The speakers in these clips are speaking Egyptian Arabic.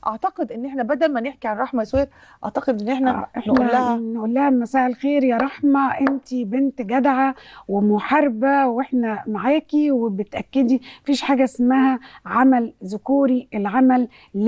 اعتقد ان احنا بدل ما نحكي عن رحمه سوير اعتقد ان احنا آه، احنا نقول لها نقول لها مساء الخير يا رحمه انت بنت جدعه ومحاربه واحنا معاكي وبتاكدي مفيش حاجه اسمها عمل ذكوري العمل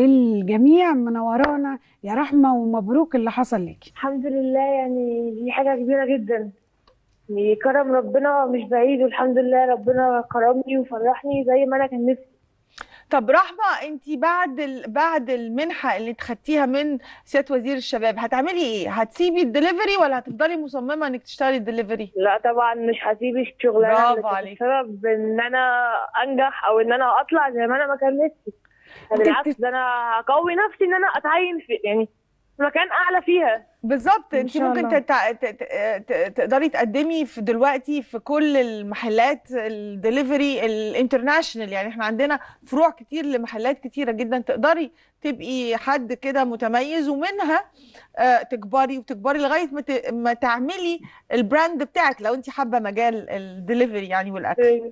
للجميع منورانا يا رحمه ومبروك اللي حصل لك الحمد لله يعني دي حاجة كبيرة جدا يعني كرم ربنا مش بعيد والحمد لله ربنا كرمني وفرحني زي ما انا كان نفسي طب رحمه انت بعد ال... بعد المنحه اللي خدتيها من سياده وزير الشباب هتعملي ايه هتسيبي الدليفري ولا هتفضلي مصممه انك تشتغلي الدليفري لا طبعا مش هسيب الشغلانة برافو اللي كانت عليك. السبب ان انا انجح او ان انا اطلع زي ما انا ما كان نفسي انت بالعكس بت- ده انا هقوي نفسي ان انا اتعين في يعني في مكان اعلى فيها بالظبط إن انت شاء ممكن الله. تتع... ت... ت... ت- تقدري تقدمي في دلوقتي في كل المحلات الدليفري الانترناشونال يعني احنا عندنا فروع كتير لمحلات كتيرة جدا تقدري تبقي حد كده متميز ومنها آه، تكبري وتكبري لغاية ما, ت... ما تعملي البراند بتاعك لو انت حابة مجال الدليفري يعني والاكل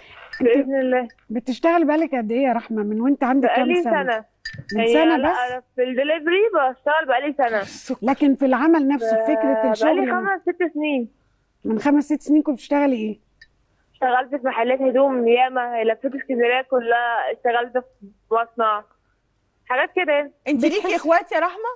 باذن الله بتشتغل بالك قد ايه يا رحمه من وانت عندك كام بقالي سنه سنة من هي سنه لا بس انا في الدليفري بشتغل بقالي سنة لكن في العمل نفسه فكره بقالي الشغل خمس ست سنين من خمس ست سنين كنت بتشتغلي ايه اشتغلت في محلات هدوم ياما لفيت اسكندريه كلها اشتغلت في مصنع حاجات كده يعني. انت ليكي اخوات يا رحمة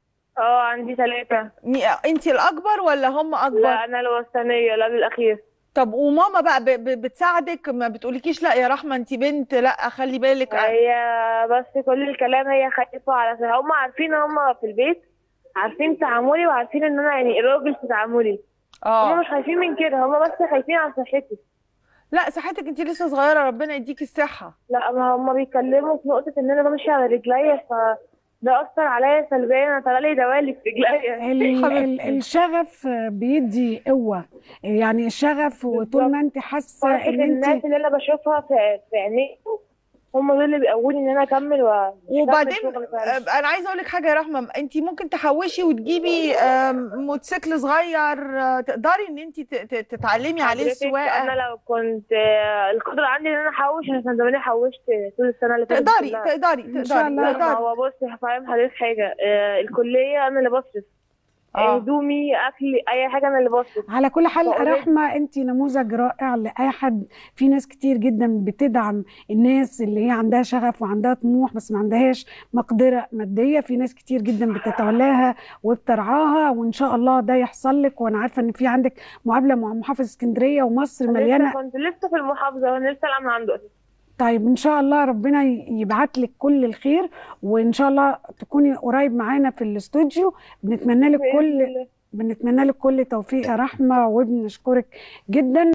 اه عندي ثلاثة مي- انت الاكبر ولا هم اكبر لا انا الوسطانية لا الاخير طب وماما بقى ب... ب... بتساعدك ما بتقولكيش لا يا رحمة انت بنت لا خلي بالك هي بس كل الكلام هي خايفة على هم عارفين هم في البيت عارفين تعاملي وعارفين ان انا يعني راجل في تعاملي هم اه مش خايفين من كده هم بس خايفين على صحتي لا صحتك انت لسه صغيرة ربنا يديكي الصحة لا ما هم بيتكلموا في نقطة ان انا بمشي على رجليا ف ده اثر عليا سلبيا انا طلع لي دوالي في رجليا ال- ال- حبيبتي. الشغف بيدي قوة يعني الشغف وطول بالظبط. ما انت حاسة فرحة ان الناس انت اللي انا بشوفها في في عينيهم هم دول اللي بيقووني ان انا اكمل و وبعدين شغل فعلا. آه، انا عايزه اقول لك حاجه يا رحمه انت ممكن تحوشي وتجيبي آم، موتوسيكل صغير آه، تقدري ان انت ت- ت- تتعلمي عليه حضرتك السواقه انا لو كنت آه، القدره عندي ان انا احوش انا كان زماني حوشت طول السنه اللي فاتت تقدري كلها. تقدري إن شاء تقدري الله. لا ما تقدري هو بص هفهم حضرتك حاجه آه، الكليه انا اللي بصرف آه. هدومي اكلي اي حاجه انا اللي بصرف على كل حال فأوريدي- رحمة انت نموذج رائع لأي حد في ناس كتير جدا بتدعم الناس اللي هي عندها شغف وعندها طموح بس ما عندهاش مقدرة مادية في ناس كتير جدا بتتولاها وبترعاها وان شاء الله ده يحصل لك وانا عارفة ان في عندك مقابلة مع محافظ اسكندرية ومصر لسه مليانة كنت لسه في المحافظه وانا لسه طالعه من عنده أساساً. طيب ان شاء الله ربنا يبعت لك كل الخير وان شاء الله تكوني قريب معانا في الاستوديو بنتمنى لك بإذن كل الله. بنتمنى لك كل توفيق يا رحمة وبنشكرك جدا